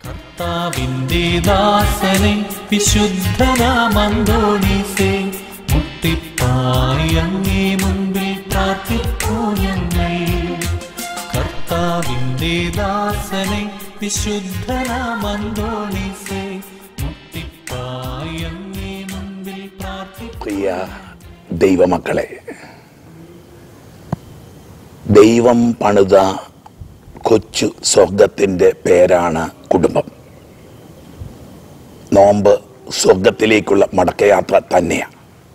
കർത്താവിന്റെ ദാസനെ വിശുദ്ധനാമന്തോണീസേ മുട്ടിപ്പായി അങ്ങേ മുൻപിൽ പ്രാർത്ഥിപ്പൂ ഞങ്ങൾ കർത്താവിന്റെ ദാസനെ വിശുദ്ധനാമന്തോണീസേ മുട്ടിപ്പായി അങ്ങേ മുൻപിൽ പ്രാർത്ഥിപ്പൂ പ്രിയ ദൈവമക്കളെ ദൈവം പണിത കൊച്ചു സ്വർഗത്തിൻ്റെ പേരാണ് കുടുംബം നോമ്പ് സ്വർഗത്തിലേക്കുള്ള മടക്കയാത്ര തന്നെയാണ്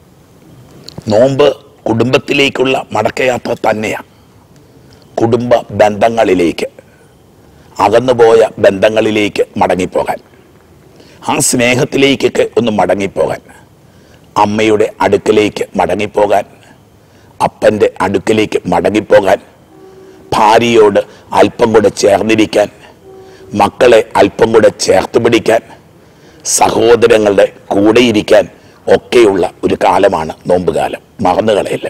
നോമ്പ് കുടുംബത്തിലേക്കുള്ള മടക്കയാത്ര തന്നെയാണ് കുടുംബ ബന്ധങ്ങളിലേക്ക് അകന്നുപോയ ബന്ധങ്ങളിലേക്ക് മടങ്ങിപ്പോകാൻ ആ സ്നേഹത്തിലേക്കൊക്കെ ഒന്ന് മടങ്ങിപ്പോകാൻ അമ്മയുടെ അടുക്കലേക്ക് മടങ്ങിപ്പോകാൻ അപ്പൻ്റെ അടുക്കലേക്ക് മടങ്ങിപ്പോകാൻ ഭാര്യയോട് അല്പം കൂടെ ചേർന്നിരിക്കാൻ മക്കളെ അല്പം കൂടെ ചേർത്ത് പിടിക്കാൻ സഹോദരങ്ങളുടെ കൂടെയിരിക്കാൻ ഒക്കെയുള്ള ഒരു കാലമാണ് നോമ്പുകാലം മറന്നുകളയില്ല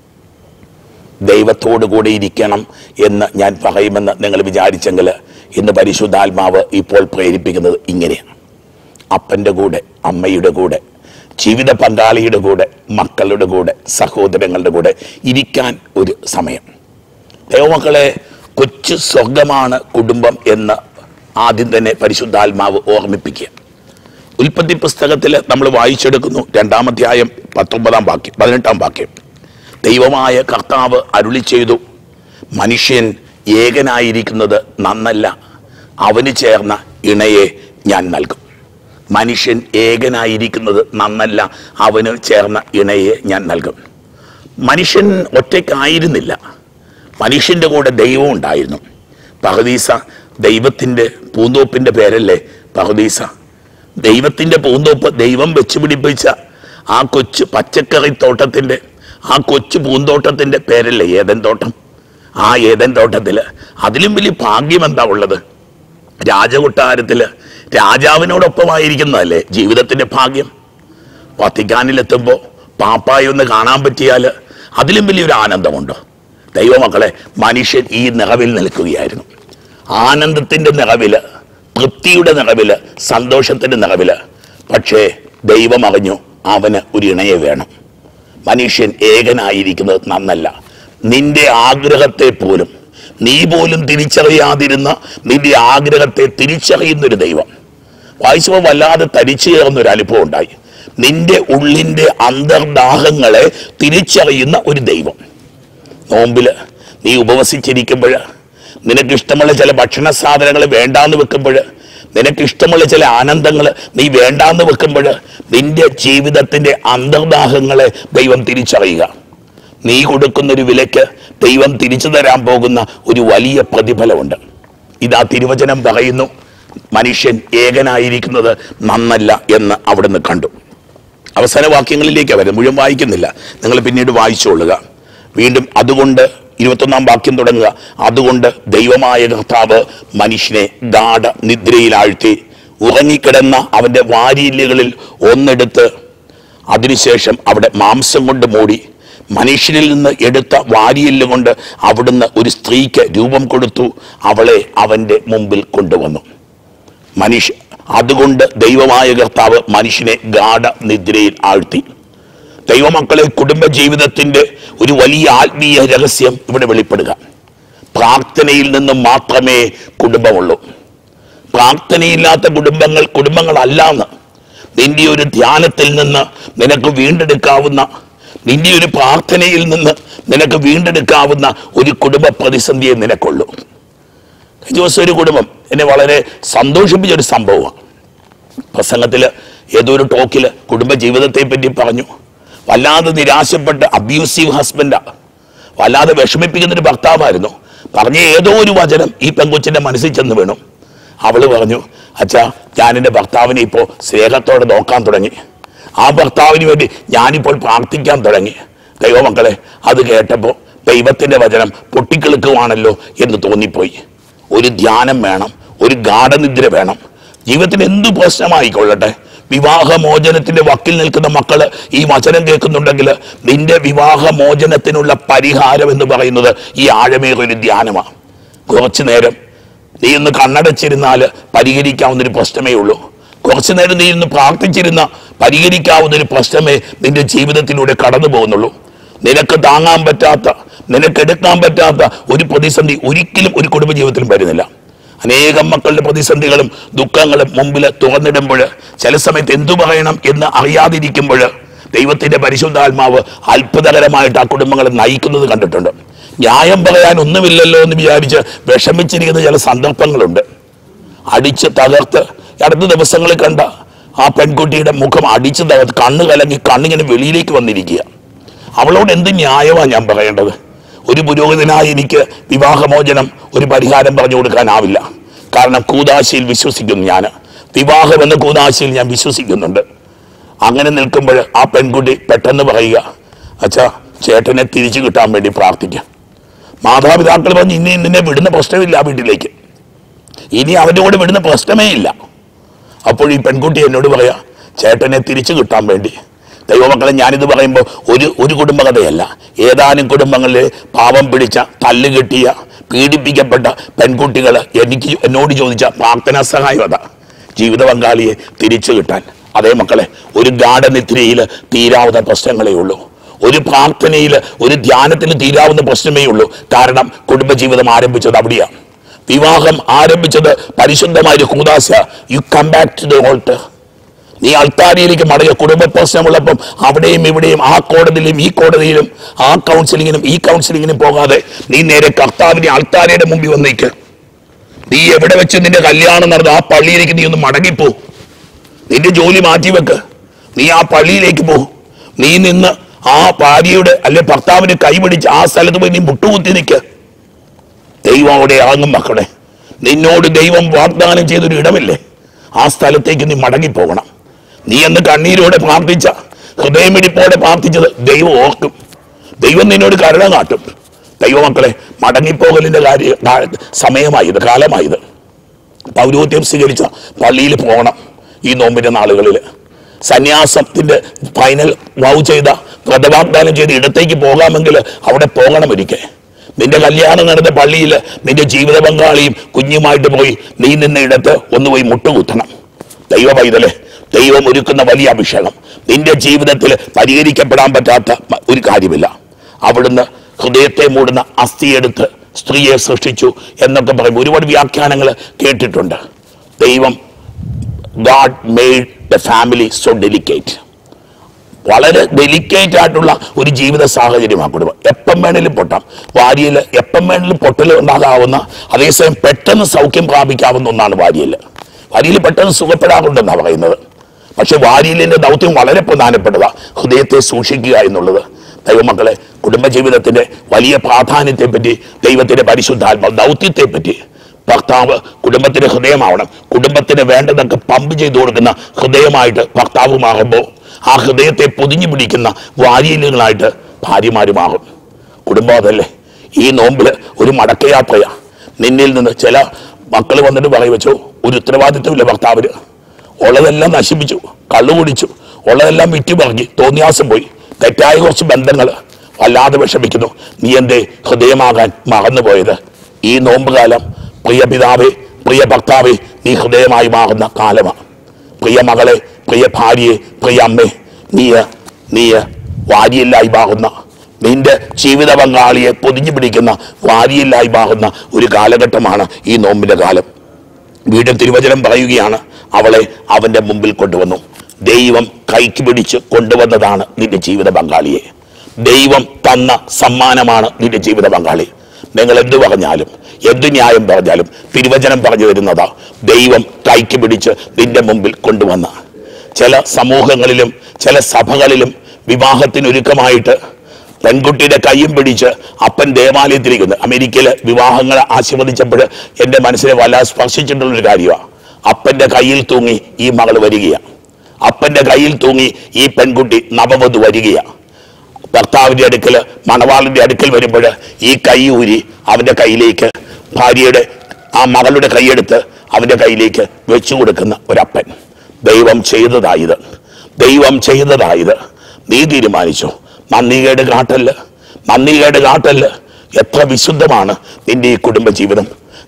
ദൈവത്തോടു കൂടെ ഇരിക്കണം എന്ന് ഞാൻ പറയുമെന്ന് നിങ്ങൾ വിചാരിച്ചെങ്കിൽ ഇന്ന് പരിശുദ്ധാത്മാവ് ഇപ്പോൾ പ്രേരിപ്പിക്കുന്നത് ഇങ്ങനെയാണ് അപ്പൻ്റെ കൂടെ അമ്മയുടെ കൂടെ ജീവിത പങ്കാളിയുടെ കൂടെ മക്കളുടെ കൂടെ സഹോദരങ്ങളുടെ കൂടെ ഇരിക്കാൻ ഒരു സമയം ദൈവമക്കളെ കൊച്ചു സ്വർഗമാണ് കുടുംബം എന്ന് ആദ്യം തന്നെ പരിശുദ്ധാത്മാവ് ഓർമ്മിപ്പിക്കുക ഉൽപ്പത്തി പുസ്തകത്തിൽ നമ്മൾ വായിച്ചെടുക്കുന്നു രണ്ടാമധ്യായം പത്തൊമ്പതാം വാക്യം പതിനെട്ടാം വാക്യം ദൈവമായ കർത്താവ് അരുളി ചെയ്തു മനുഷ്യൻ ഏകനായിരിക്കുന്നത് നന്നല്ല അവന് ചേർന്ന ഇണയെ ഞാൻ നൽകും മനുഷ്യൻ ഏകനായിരിക്കുന്നത് നന്നല്ല അവന് ചേർന്ന ഇണയെ ഞാൻ നൽകും മനുഷ്യൻ ഒറ്റയ്ക്കായിരുന്നില്ല മനുഷ്യൻ്റെ കൂടെ ദൈവം ഉണ്ടായിരുന്നു പഹദീസ ദൈവത്തിൻ്റെ പൂന്തോപ്പിൻ്റെ പേരല്ലേ പഹദീസ ദൈവത്തിൻ്റെ പൂന്തോപ്പ് ദൈവം വെച്ച് പിടിപ്പിച്ച ആ കൊച്ചു പച്ചക്കറി തോട്ടത്തിൻ്റെ ആ കൊച്ചു പൂന്തോട്ടത്തിൻ്റെ പേരല്ലേ ഏതൻ തോട്ടം ആ ഏതൻ തോട്ടത്തിൽ അതിലും വലിയ ഭാഗ്യം എന്താ ഉള്ളത് രാജകൊട്ടാരത്തില് രാജാവിനോടൊപ്പമായിരിക്കുന്നതല്ലേ ജീവിതത്തിന്റെ ഭാഗ്യം വത്തിക്കാനിലെത്തുമ്പോൾ പാപ്പായി ഒന്ന് കാണാൻ പറ്റിയാൽ അതിലും വലിയൊരു ആനന്ദമുണ്ടോ ദൈവമക്കളെ മനുഷ്യൻ ഈ നിറവിൽ നിൽക്കുകയായിരുന്നു ആനന്ദത്തിന്റെ നിറവില് തൃപ്തിയുടെ നിറവില് സന്തോഷത്തിന്റെ നിറവില് പക്ഷേ ദൈവം അറിഞ്ഞു അവന് ഒരു ഇണയെ വേണം മനുഷ്യൻ ഏകനായിരിക്കുന്നത് നന്നല്ല നിന്റെ ആഗ്രഹത്തെ പോലും നീ പോലും തിരിച്ചറിയാതിരുന്ന നിന്റെ ആഗ്രഹത്തെ തിരിച്ചറിയുന്നൊരു ദൈവം വായിച്ചപ്പോൾ വല്ലാതെ തരിച്ചു കയറുന്ന ഒരു അനുഭവം ഉണ്ടായി നിന്റെ ഉള്ളിന്റെ അന്തർദാഹങ്ങളെ തിരിച്ചറിയുന്ന ഒരു ദൈവം നോമ്പില് നീ ഉപവസിച്ചിരിക്കുമ്പോൾ നിനക്ക് ഇഷ്ടമുള്ള ചില ഭക്ഷണ സാധനങ്ങൾ വേണ്ടാന്ന് വെക്കുമ്പോൾ നിനക്ക് ഇഷ്ടമുള്ള ചില ആനന്ദങ്ങൾ നീ വേണ്ടാന്ന് വെക്കുമ്പോൾ നിന്റെ ജീവിതത്തിന്റെ അന്തർദാഹങ്ങളെ ദൈവം തിരിച്ചറിയുക നീ കൊടുക്കുന്ന ഒരു വിലയ്ക്ക് ദൈവം തിരിച്ചു തരാൻ പോകുന്ന ഒരു വലിയ പ്രതിഫലമുണ്ട് ഇതാ തിരുവചനം പറയുന്നു മനുഷ്യൻ ഏകനായിരിക്കുന്നത് നന്നല്ല എന്ന് അവിടുന്ന് കണ്ടു അവസാന വാക്യങ്ങളിലേക്ക് വരുന്നത് മുഴുവൻ വായിക്കുന്നില്ല നിങ്ങൾ പിന്നീട് വായിച്ചുകൊള്ളുക വീണ്ടും അതുകൊണ്ട് ഇരുപത്തൊന്നാം വാക്യം തുടങ്ങുക അതുകൊണ്ട് ദൈവമായ കർത്താവ് മനുഷ്യനെ ഗാഠ നിദ്രയിലാഴ്ത്തി ഉറങ്ങിക്കിടന്ന അവന്റെ വാരിയല്ലുകളിൽ ഒന്നെടുത്ത് അതിനുശേഷം അവിടെ മാംസം കൊണ്ട് മൂടി മനുഷ്യനിൽ നിന്ന് എടുത്ത വാരിയല്ല് കൊണ്ട് അവിടുന്ന് ഒരു സ്ത്രീക്ക് രൂപം കൊടുത്തു അവളെ അവന്റെ മുമ്പിൽ കൊണ്ടുവന്നു മനുഷ്യ അതുകൊണ്ട് ദൈവമായ കർത്താവ് മനുഷ്യനെ ഗാഠ നിദ്രയിൽ ആഴ്ത്തി ദൈവമക്കളെ കുടുംബ ജീവിതത്തിന്റെ ഒരു വലിയ ആത്മീയ രഹസ്യം ഇവിടെ വെളിപ്പെടുക പ്രാർത്ഥനയിൽ നിന്ന് മാത്രമേ കുടുംബമുള്ളൂ പ്രാർത്ഥനയില്ലാത്ത കുടുംബങ്ങൾ കുടുംബങ്ങളല്ലാന്ന് നിന്റെ ഒരു ധ്യാനത്തിൽ നിന്ന് നിനക്ക് വീണ്ടെടുക്കാവുന്ന നിന്റെ ഒരു പ്രാർത്ഥനയിൽ നിന്ന് നിനക്ക് വീണ്ടെടുക്കാവുന്ന ഒരു കുടുംബ പ്രതിസന്ധിയെ നിനക്കുള്ളൂ കഴിഞ്ഞ ദിവസം ഒരു കുടുംബം എന്നെ വളരെ സന്തോഷിപ്പിച്ച ഒരു സംഭവമാണ് പ്രസംഗത്തിൽ ഏതോ ഒരു ടോക്കിൽ കുടുംബ ജീവിതത്തെ പറ്റി പറഞ്ഞു വല്ലാതെ നിരാശപ്പെട്ട് അബ്യൂസീവ് ഹസ്ബൻഡാ വല്ലാതെ വിഷമിപ്പിക്കുന്ന ഒരു ഭർത്താവായിരുന്നു പറഞ്ഞ ഏതോ ഒരു വചനം ഈ പെങ്കൊച്ചിന്റെ മനസ്സിൽ ചെന്ന് വീണു അവള് പറഞ്ഞു അച്ഛാ ഞാൻ എൻ്റെ ഭർത്താവിനെ ഇപ്പോൾ സ്നേഹത്തോടെ നോക്കാൻ തുടങ്ങി ആ ഭർത്താവിന് വേണ്ടി ഞാനിപ്പോൾ പ്രാർത്ഥിക്കാൻ തുടങ്ങി ദൈവമക്കളെ അത് കേട്ടപ്പോൾ ദൈവത്തിന്റെ വചനം പൊട്ടിക്കിളുക്കുവാണല്ലോ എന്ന് തോന്നിപ്പോയി ഒരു ധ്യാനം വേണം ഒരു ഗാഠനിദ്ര വേണം ജീവിതത്തിന് എന്ത് പ്രശ്നമായിക്കൊള്ളട്ടെ വിവാഹമോചനത്തിന്റെ വക്കിൽ നിൽക്കുന്ന മക്കള് ഈ വചനം കേൾക്കുന്നുണ്ടെങ്കിൽ നിന്റെ വിവാഹമോചനത്തിനുള്ള പരിഹാരം എന്ന് പറയുന്നത് ഈ ആഴമേറിയൊരു ധ്യാനമാണ് കുറച്ചു നേരം നീ ഒന്ന് കണ്ണടച്ചിരുന്നാൽ പരിഹരിക്കാവുന്ന ഒരു പ്രശ്നമേ ഉള്ളൂ കുറച്ചു നേരം നീ ഇന്ന് പ്രാർത്ഥിച്ചിരുന്ന പരിഹരിക്കാവുന്ന ഒരു പ്രശ്നമേ നിന്റെ ജീവിതത്തിലൂടെ കടന്നു പോകുന്നുള്ളൂ നിനക്ക് താങ്ങാൻ പറ്റാത്ത നിനക്ക് എടുക്കാൻ പറ്റാത്ത ഒരു പ്രതിസന്ധി ഒരിക്കലും ഒരു കുടുംബജീവിതത്തിലും വരുന്നില്ല അനേകം മക്കളുടെ പ്രതിസന്ധികളും ദുഃഖങ്ങളും മുമ്പിൽ തുറന്നിടുമ്പോൾ ചില സമയത്ത് എന്തു പറയണം എന്ന് അറിയാതിരിക്കുമ്പോൾ ദൈവത്തിന്റെ പരിശുദ്ധാത്മാവ് അത്ഭുതകരമായിട്ട് ആ കുടുംബങ്ങളെ നയിക്കുന്നത് കണ്ടിട്ടുണ്ട് ന്യായം പറയാൻ ഒന്നുമില്ലല്ലോ എന്ന് വിചാരിച്ച് വിഷമിച്ചിരിക്കുന്ന ചില സന്ദർഭങ്ങളുണ്ട് അടിച്ച് തകർത്ത് അടുത്ത ദിവസങ്ങളിൽ കണ്ട ആ പെൺകുട്ടിയുടെ മുഖം അടിച്ച് തകർത്ത് കണ്ണ് കലങ്ങി കണ്ണിങ്ങനെ വെളിയിലേക്ക് വന്നിരിക്കുക അവളോട് എന്ത് ന്യായമാണ് ഞാൻ പറയേണ്ടത് ഒരു പുരോഹിതനായി എനിക്ക് വിവാഹമോചനം ഒരു പരിഹാരം പറഞ്ഞു കൊടുക്കാനാവില്ല കാരണം കൂതാശയിൽ വിശ്വസിക്കുന്നു ഞാൻ വിവാഹം എന്ന കൂതാശയിൽ ഞാൻ വിശ്വസിക്കുന്നുണ്ട് അങ്ങനെ നിൽക്കുമ്പോൾ ആ പെൺകുട്ടി പെട്ടെന്ന് പറയുക അച്ഛാ ചേട്ടനെ തിരിച്ചു കിട്ടാൻ വേണ്ടി പ്രാർത്ഥിക്കാം മാതാപിതാക്കൾ പറഞ്ഞ് ഇനി നിന്നെ വിടുന്ന പ്രശ്നമില്ല ആ വീട്ടിലേക്ക് ഇനി അവൻ്റെ കൂടെ വിടുന്ന പ്രശ്നമേ ഇല്ല അപ്പോൾ ഈ പെൺകുട്ടി എന്നോട് പറയാ ചേട്ടനെ തിരിച്ചു കിട്ടാൻ വേണ്ടി ദൈവമക്കളെ ഞാനിത് പറയുമ്പോൾ ഒരു ഒരു കുടുംബകഥയല്ല ഏതാനും കുടുംബങ്ങളിൽ പാവം പിടിച്ച തല്ല് കിട്ടിയ പീഡിപ്പിക്കപ്പെട്ട പെൺകുട്ടികൾ എനിക്ക് എന്നോട് ചോദിച്ച പ്രാർത്ഥനാ സഹായം അതാ ജീവിത പങ്കാളിയെ തിരിച്ചു കിട്ടാൻ അതേ മക്കളെ ഒരു ഗാഠനിദ്രയിൽ തീരാവുന്ന പ്രശ്നങ്ങളേ ഉള്ളൂ ഒരു പ്രാർത്ഥനയിൽ ഒരു ധ്യാനത്തിൽ തീരാവുന്ന പ്രശ്നമേ ഉള്ളൂ കാരണം കുടുംബജീവിതം ആരംഭിച്ചത് അവിടെയാണ് വിവാഹം ആരംഭിച്ചത് പരിശുദ്ധമായ ഒരു കൂതാശ you come back to the altar നീ അൾത്താരയിലേക്ക് മടങ്ങിയ കുടുംബ പ്രശ്നമുള്ളപ്പം അവിടെയും ഇവിടെയും ആ കോടതിയിലും ഈ കോടതിയിലും ആ കൗൺസിലിങ്ങിനും ഈ കൗൺസിലിങ്ങിനും പോകാതെ നീ നേരെ കർത്താവിന്റെ അൾത്താരയുടെ മുമ്പിൽ വന്നേക്ക് നീ എവിടെ വെച്ച് നിന്റെ കല്യാണം നടന്നു ആ പള്ളിയിലേക്ക് നീ ഒന്ന് മടങ്ങിപ്പോ നിന്റെ ജോലി മാറ്റിവെക്ക് നീ ആ പള്ളിയിലേക്ക് പോ നീ നിന്ന് ആ ഭാര്യയുടെ അല്ലെ ഭർത്താവിന്റെ കൈ പിടിച്ച് ആ സ്ഥലത്ത് പോയി നീ മുട്ടുകുത്തി നിൽക്ക് ദൈവം അവിടെ ആകും മക്കളെ നിന്നോട് ദൈവം വാഗ്ദാനം ചെയ്തൊരു ഇടമില്ലേ ആ സ്ഥലത്തേക്ക് നീ മടങ്ങിപ്പോകണം നീ എന്ന് കണ്ണീരോടെ പ്രാർത്ഥിച്ച ഹൃദയമിടിപ്പോടെ പ്രാർത്ഥിച്ചത് ദൈവം ഓർക്കും ദൈവം നിന്നോട് കരുണ കാട്ടും ദൈവമക്കളെ മടങ്ങിപ്പോകലിന്റെ കാര്യ കാ- സമയമായത് കാലമായത് പൗരോത്യം സ്വീകരിച്ച പള്ളിയിൽ പോകണം ഈ നോമ്പിന്റെ നാളുകളിൽ സന്യാസത്തിന്റെ ഫൈനൽ വൗ ചെയ്ത വ്രതവാഗ്ദാനം ചെയ്ത് ഇടത്തേക്ക് പോകാമെങ്കിൽ അവിടെ പോകണം ഒരിക്കൽ നിന്റെ കല്യാണം നടന്ന പള്ളിയിൽ നിന്റെ ജീവിത പങ്കാളിയും കുഞ്ഞുമായിട്ട് പോയി നീ നിന്ന ഇടത്ത് ഒന്ന് പോയി മുട്ടുകുത്തണം ദൈവ പൈതലെ ദൈവം ഒരുക്കുന്ന വലിയ അഭിഷേകം നിന്റെ ജീവിതത്തിൽ പരിഹരിക്കപ്പെടാൻ പറ്റാത്ത മ- ഒരു കാര്യമില്ല അവിടുന്ന് ഹൃദയത്തെ മൂടുന്ന അസ്ഥിയെടുത്ത് സ്ത്രീയെ സൃഷ്ടിച്ചു എന്നൊക്കെ പറയും ഒരുപാട് വ്യാഖ്യാനങ്ങൾ കേട്ടിട്ടുണ്ട് ദൈവം God made the family so delicate വളരെ ഡെലിക്കേറ്റ് ആയിട്ടുള്ള ഒരു ജീവിത സാഹചര്യമാണ് കുടുംബം എപ്പം വേണേലും പൊട്ടാം വാരിയിൽ എപ്പം വേണേലും പൊട്ടൽ ഉണ്ടാകാവുന്ന അതേസമയം പെട്ടെന്ന് സൗഖ്യം പ്രാപിക്കാവുന്ന ഒന്നാണ് വാരിയൽ വാരിയിൽ പെട്ടെന്ന് സുഖപ്പെടാറുണ്ടെന്നാണ് പറയുന്നത് പക്ഷെ വാരിയലിന്റെ ദൗത്യം വളരെ പ്രധാനപ്പെട്ടതാ ഹൃദയത്തെ സൂക്ഷിക്കുക എന്നുള്ളത് ദൈവമക്കളെ കുടുംബജീവിതത്തിന്റെ വലിയ പ്രാധാന്യത്തെ പറ്റി ദൈവത്തിന്റെ പരിശുദ്ധാത്മ ദൗത്യത്തെ പറ്റി ഭർത്താവ് കുടുംബത്തിന്റെ ഹൃദയമാവണം കുടുംബത്തിന് വേണ്ടതൊക്കെ പമ്പ് ചെയ്തു കൊടുക്കുന്ന ഹൃദയമായിട്ട് ഭർത്താവ് മാറുമ്പോൾ ആ ഹൃദയത്തെ പൊതിഞ്ഞു പിടിക്കുന്ന വാരിയലുകളായിട്ട് ഭാര്യമാര് മാറും കുടുംബം അതല്ലേ ഈ നോമ്പില് ഒരു മടക്കയാത്രയാ നിന്നിൽ നിന്ന് ചില മക്കൾ വന്നിട്ട് പറയും വെച്ചോ ഒരു ഉത്തരവാദിത്വമില്ല ഭർത്താവിന് ഉള്ളതെല്ലാം നശിപ്പിച്ചു കള്ളു കുടിച്ചു ഉള്ളതെല്ലാം വിറ്റു പറക്കി തോന്നിയാസം പോയി തെറ്റായ കുറച്ച് ബന്ധങ്ങൾ വല്ലാതെ വിഷമിക്കുന്നു നീ എന്തേ ഹൃദയമാകാൻ മറന്നുപോയത് ഈ നോമ്പ് കാലം പ്രിയ പിതാവേ പ്രിയ ഭർത്താവേ നീ ഹൃദയമായി മാറുന്ന കാലമാണ് പ്രിയ മകളെ പ്രിയ ഭാര്യയെ പ്രിയ അമ്മേ നീയ നീയ വാരിയില്ലായി മാറുന്ന നിന്റെ ജീവിത പങ്കാളിയെ പൊതിഞ്ഞു പിടിക്കുന്ന വാരിയില്ലായി മാറുന്ന ഒരു കാലഘട്ടമാണ് ഈ നോമ്പിന്റെ കാലം വീണ്ടും തിരുവചനം പറയുകയാണ് അവളെ അവന്റെ മുമ്പിൽ കൊണ്ടുവന്നു ദൈവം കൈക്ക് പിടിച്ച് കൊണ്ടുവന്നതാണ് നിന്റെ ജീവിത പങ്കാളിയെ ദൈവം തന്ന സമ്മാനമാണ് നിന്റെ ജീവിത പങ്കാളി നിങ്ങൾ എന്തു പറഞ്ഞാലും എന്തു ന്യായം പറഞ്ഞാലും തിരുവചനം പറഞ്ഞു തരുന്നതാ ദൈവം കൈക്ക് പിടിച്ച് നിന്റെ മുമ്പിൽ കൊണ്ടുവന്ന ചില സമൂഹങ്ങളിലും ചില സഭകളിലും വിവാഹത്തിനൊരുക്കമായിട്ട് പെൺകുട്ടിയുടെ കൈയും പിടിച്ച് അപ്പൻ ദേവാലയത്തിലിരിക്കുന്നു അമേരിക്കയിലെ വിവാഹങ്ങൾ ആശീർവദിച്ചപ്പോൾ എൻ്റെ മനസ്സിനെ വല്ലാതെ സ്പർശിച്ചിട്ടുള്ളൊരു കാര്യമാണ് അപ്പൻ്റെ കയ്യിൽ തൂങ്ങി ഈ മകൾ വരികയാണ് അപ്പൻ്റെ കയ്യിൽ തൂങ്ങി ഈ പെൺകുട്ടി നവവധു വരികയാണ് ഭർത്താവിൻ്റെ അടുക്കൽ മണവാളിൻ്റെ അടുക്കൽ വരുമ്പോൾ ഈ കൈ ഊരി അവൻ്റെ കയ്യിലേക്ക് ഭാര്യയുടെ ആ മകളുടെ കൈയെടുത്ത് അവൻ്റെ കയ്യിലേക്ക് വെച്ചു കൊടുക്കുന്ന ഒരപ്പൻ ദൈവം ചെയ്തതായത് ദൈവം ചെയ്തതായത് നീ തീരുമാനിച്ചു നന്ദികേട് കാട്ടല്ല് നന്ദികേട് കാട്ടല്ല് എത്ര വിശുദ്ധമാണ് നിന്റെ ഈ കുടുംബജീവിതം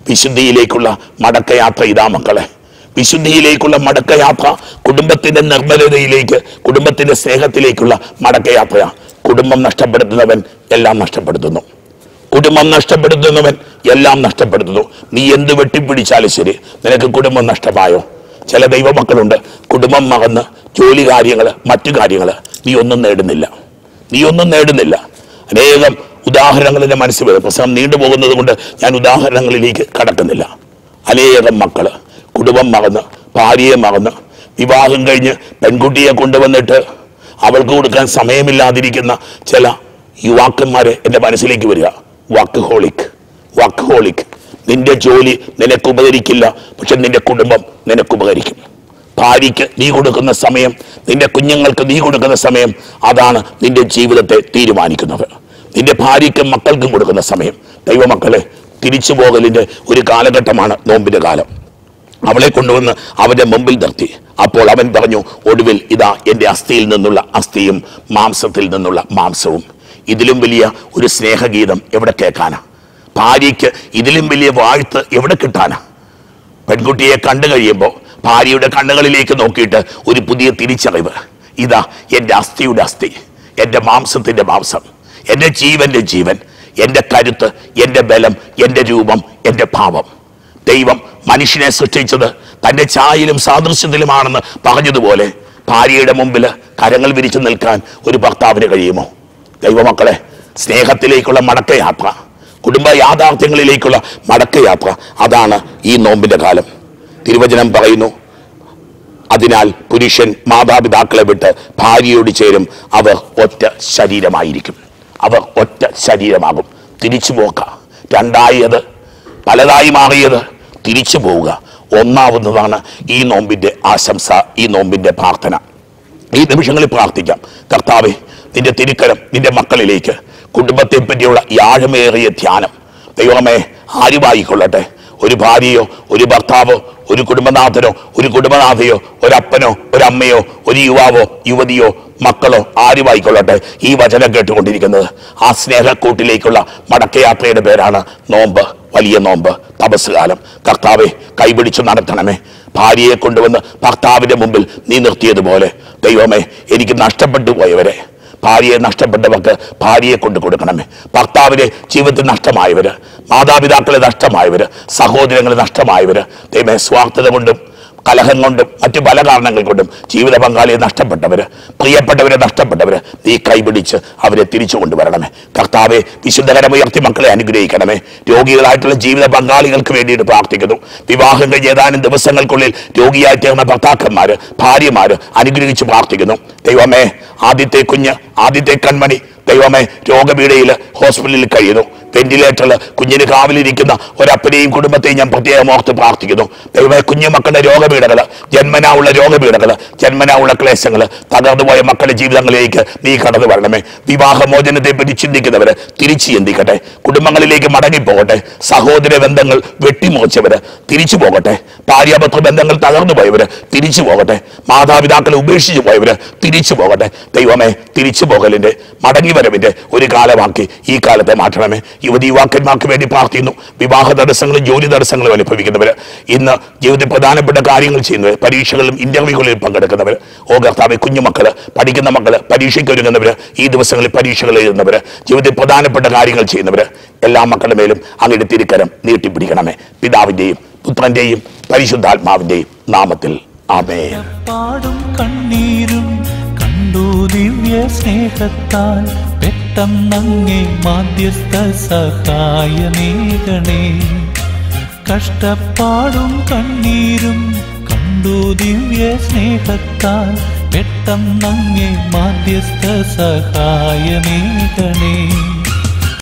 വിശുദ്ധിയിലേക്കുള്ള മടക്കയാത്ര ഇതാ മക്കളെ വിശുദ്ധിയിലേക്കുള്ള മടക്കയാത്ര കുടുംബത്തിന്റെ നിർമ്മലതയിലേക്ക് കുടുംബത്തിന്റെ സ്നേഹത്തിലേക്കുള്ള മടക്കയാത്ര കുടുംബം നഷ്ടപ്പെടുത്തുന്നവൻ എല്ലാം നഷ്ടപ്പെടുത്തുന്നു കുടുംബം നഷ്ടപ്പെടുത്തുന്നവൻ എല്ലാം നഷ്ടപ്പെടുത്തുന്നു നീ എന്ത് വെട്ടിപ്പിടിച്ചാലും ശരി നിനക്ക് കുടുംബം നഷ്ടമായോ ചില ദൈവമക്കളുണ്ട് കുടുംബം മറന്ന് ജോലി കാര്യങ്ങൾ മറ്റു കാര്യങ്ങൾ നീ ഒന്നും നേടുന്നില്ല നീ ഒന്നും നേടുന്നില്ല അനേകം ഉദാഹരണങ്ങൾ എൻ്റെ മനസ്സിൽ വരും പ്രസംഗം നീണ്ടുപോകുന്നത് കൊണ്ട് ഞാൻ ഉദാഹരണങ്ങളിലേക്ക് കടക്കുന്നില്ല അനേകം മക്കള് കുടുംബം മറന്ന് ഭാര്യയെ മറന്ന് വിവാഹം കഴിഞ്ഞ് പെൺകുട്ടിയെ കൊണ്ടുവന്നിട്ട് അവൾക്ക് കൊടുക്കാൻ സമയമില്ലാതിരിക്കുന്ന ചില യുവാക്കന്മാരെ എൻ്റെ മനസ്സിലേക്ക് വരിക വർക്ക് ഹോളിക് വർക്ക് ഹോളിക് നിന്റെ ജോലി നിനക്ക് ഉപകരിക്കില്ല പക്ഷെ നിന്റെ കുടുംബം നിനക്ക് ഉപകരിക്കും ഭാര്യയ്ക്ക് നീ കൊടുക്കുന്ന സമയം നിന്റെ കുഞ്ഞുങ്ങൾക്ക് നീ കൊടുക്കുന്ന സമയം അതാണ് നിന്റെ ജീവിതത്തെ തീരുമാനിക്കുന്നത് നിന്റെ ഭാര്യയ്ക്കും മക്കൾക്കും കൊടുക്കുന്ന സമയം ദൈവമക്കളെ തിരിച്ചു പോകലിന്റെ ഒരു കാലഘട്ടമാണ് നോമ്പിന്റെ കാലം അവളെ കൊണ്ടുവന്ന് അവന്റെ മുമ്പിൽ നിർത്തി അപ്പോൾ അവൻ പറഞ്ഞു ഒടുവിൽ ഇതാ എൻ്റെ അസ്ഥിയിൽ നിന്നുള്ള അസ്ഥിയും മാംസത്തിൽ നിന്നുള്ള മാംസവും ഇതിലും വലിയ ഒരു സ്നേഹഗീതം എവിടെ കേൾക്കാനാ ഭാര്യയ്ക്ക് ഇതിലും വലിയ വാഴ്ത്ത് എവിടെ കിട്ടാനാ പെൺകുട്ടിയെ കണ്ടു കഴിയുമ്പോൾ ഭാര്യയുടെ കണ്ണുകളിലേക്ക് നോക്കിയിട്ട് ഒരു പുതിയ തിരിച്ചറിവ് ഇതാ എൻ്റെ അസ്ഥിയുടെ അസ്ഥി എൻ്റെ മാംസത്തിൻ്റെ മാംസം എൻ്റെ ജീവന്റെ ജീവൻ എൻ്റെ കരുത്ത് എൻ്റെ ബലം എൻ്റെ രൂപം എൻ്റെ ഭാവം ദൈവം മനുഷ്യനെ സൃഷ്ടിച്ചത് തൻ്റെ ചായയിലും സാദൃശ്യത്തിലുമാണെന്ന് പറഞ്ഞതുപോലെ ഭാര്യയുടെ മുമ്പിൽ കരങ്ങൾ വിരിച്ചു നിൽക്കാൻ ഒരു ഭർത്താവിന് കഴിയുമോ ദൈവമക്കളെ സ്നേഹത്തിലേക്കുള്ള മടക്കയാത്ര കുടുംബ യാഥാർത്ഥ്യങ്ങളിലേക്കുള്ള മടക്കയാത്ര അതാണ് ഈ നോമ്പിന്റെ കാലം തിരുവചനം പറയുന്നു അതിനാൽ പുരുഷൻ മാതാപിതാക്കളെ വിട്ട് ഭാര്യയോട് ചേരും അവർ ഒറ്റ ശരീരമായിരിക്കും അവർ ഒറ്റ ശരീരമാകും തിരിച്ചു പോക്ക രണ്ടായത് പലതായി മാറിയത് തിരിച്ചു പോവുക ഒന്നാവുന്നതാണ് ഈ നോമ്പിന്റെ ആശംസ ഈ നോമ്പിന്റെ പ്രാർത്ഥന ഈ നിമിഷങ്ങളിൽ പ്രാർത്ഥിക്കാം കർത്താവെ നിന്റെ തിരുക്കരം നിന്റെ മക്കളിലേക്ക് കുടുംബത്തെ പറ്റിയുള്ള യാഴമേറിയ ധ്യാനം ദൈവമേ ആരുമായിക്കൊള്ളട്ടെ ഒരു ഭാര്യയോ ഒരു ഭർത്താവോ ഒരു കുടുംബനാഥനോ ഒരു കുടുംബനാഥയോ ഒരപ്പനോ ഒരമ്മയോ ഒരു യുവാവോ യുവതിയോ മക്കളോ ആരുമായിക്കൊള്ളട്ടെ ഈ വചനം കേട്ടുകൊണ്ടിരിക്കുന്നത് ആ സ്നേഹക്കൂട്ടിലേക്കുള്ള മടക്കയാത്രയുടെ പേരാണ് നോമ്പ് വലിയ നോമ്പ് തപസ് കാലം കർത്താവെ കൈപിടിച്ചു നടത്തണമേ ഭാര്യയെ കൊണ്ടുവന്ന് ഭർത്താവിന്റെ മുമ്പിൽ നീ നിർത്തിയതുപോലെ ദൈവമേ എനിക്ക് നഷ്ടപ്പെട്ടു പോയവരെ ഭാര്യയെ നഷ്ടപ്പെട്ടവർക്ക് ഭാര്യയെ കൊണ്ട് കൊടുക്കണമേ ഭർത്താവിനെ ജീവിതത്തിൽ നഷ്ടമായവര് മാതാപിതാക്കളെ നഷ്ടമായവര് സഹോദരങ്ങളെ നഷ്ടമായവര് ദൈവമേ സ്വാർത്ഥത കൊണ്ടും കലഹം കൊണ്ടും മറ്റു പല കാരണങ്ങൾ കൊണ്ടും ജീവിത പങ്കാളിയെ നഷ്ടപ്പെട്ടവര് പ്രിയപ്പെട്ടവരെ നഷ്ടപ്പെട്ടവര് നീ കൈപിടിച്ച് അവരെ തിരിച്ചു കൊണ്ടുവരണമേ കർത്താവെ വിശുദ്ധകരം ഉയർത്തി മക്കളെ അനുഗ്രഹിക്കണമേ രോഗികളായിട്ടുള്ള ജീവിത പങ്കാളികൾക്ക് വേണ്ടിയിട്ട് പ്രാർത്ഥിക്കുന്നു വിവാഹം കഴിഞ്ഞ് ഏതാനും ദിവസങ്ങൾക്കുള്ളിൽ രോഗിയായി തീർന്ന ഭർത്താക്കന്മാര് ഭാര്യമാര് അനുഗ്രഹിച്ച് പ്രാർത്ഥിക്കുന്നു ദൈവമേ ആദ്യത്തെ കുഞ്ഞ് ആദ്യത്തെ കൺമണി ദൈവമേ രോഗപീഠയിൽ ഹോസ്പിറ്റലിൽ കഴിയുന്നു വെന്റിലേറ്ററിൽ കുഞ്ഞിന് കാവിലിരിക്കുന്ന ഒരപ്പനെയും കുടുംബത്തെയും ഞാൻ പ്രത്യേകം ഓർത്ത് പ്രാർത്ഥിക്കുന്നു ദൈവമേ കുഞ്ഞുമക്കളുടെ രോഗപീഠകൾ ജന്മനാ ഉള്ള രോഗപീഠകൾ ജന്മനാ ഉള്ള ക്ലേശങ്ങൾ തകർന്നുപോയ മക്കളുടെ ജീവിതങ്ങളിലേക്ക് നീ കടന്നു വരണമേ വിവാഹമോചനത്തെ പറ്റി ചിന്തിക്കുന്നവര് തിരിച്ചു ചിന്തിക്കട്ടെ കുടുംബങ്ങളിലേക്ക് മടങ്ങിപ്പോകട്ടെ സഹോദര ബന്ധങ്ങൾ വെട്ടിമുറിച്ചവര് തിരിച്ചു പോകട്ടെ ഭാര്യാപത്ര ബന്ധങ്ങൾ തകർന്നു പോയവര് തിരിച്ചു പോകട്ടെ മാതാപിതാക്കളെ ഉപേക്ഷിച്ചു പോയവര് തിരിച്ചു പോകട്ടെ ദൈവമേ തിരിച്ചു പോകലിന്റെ മടങ്ങി വരവിന്റെ ഒരു കാലമാക്കി ഈ കാലത്തെ മാറ്റണമേ യുവതി യുവാക്കന്മാർക്ക് വേണ്ടി പ്രാർത്ഥിക്കുന്നു വിവാഹ തടസ്സങ്ങളും ജോലി തടസ്സങ്ങളും അനുഭവിക്കുന്നവര് ഇന്ന് ജീവിതത്തിൽ പ്രധാനപ്പെട്ട കാര്യങ്ങൾ ചെയ്യുന്നവർ പരീക്ഷകളിലും ഇന്റർവ്യൂകളിൽ പങ്കെടുക്കുന്നവർ ഓ കർത്താവ് കുഞ്ഞുമക്കള് പഠിക്കുന്ന മക്കള് പരീക്ഷയ്ക്ക് ഒരുങ്ങുന്നവര് ഈ ദിവസങ്ങളിൽ പരീക്ഷകൾ എഴുതുന്നവര് ജീവിതത്തിൽ പ്രധാനപ്പെട്ട കാര്യങ്ങൾ ചെയ്യുന്നവര് എല്ലാ മക്കളുടെ മേലും അങ്ങയുടെ തിരുക്കരം നീട്ടിപ്പിടിക്കണമേ പിതാവിന്റെയും പുത്രന്റെയും പരിശുദ്ധാത്മാവിന്റെയും നാമത്തിൽ ആമേ പാടും കണ്ണീരും കണ്ടു ദിവ്യ സ്നേഹത്താൽ പെട്ടെന്നങ്ങേ മാധ്യസ്ഥ സഹായമേകണേ കഷ്ടപ്പാടും കണ്ണീരും കണ്ടു ദിവ്യ സ്നേഹത്താൽ പെട്ടെന്നങ്ങേ മാധ്യസ്ഥ സഹായമേകണേ